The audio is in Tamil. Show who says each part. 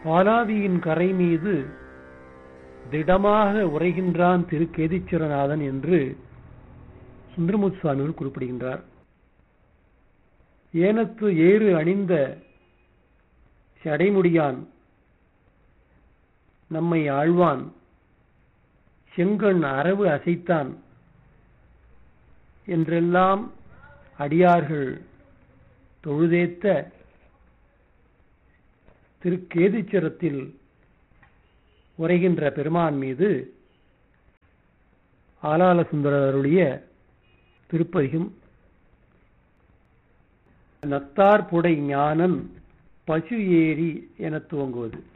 Speaker 1: பாலாவியின் கரை மீது திடமாக உரைகின்றான் திருக்கேதீச்சரநாதன் என்று சுந்தரமுத்து சுவாமிகள் குறிப்பிடுகின்றார் ஏனத்து ஏறு அணிந்த சடைமுடியான் நம்மை ஆழ்வான் செங்கண் அரவு அசைத்தான் என்றெல்லாம் அடியார்கள் தொழுதேத்த திருக்கேதீச்சரத்தில் உரைகின்ற பெருமான் மீது ஆலால சுந்தரருடைய திருப்பதிகம் நத்தார் புடை ஞானன் பசு ஏரி என துவங்குவது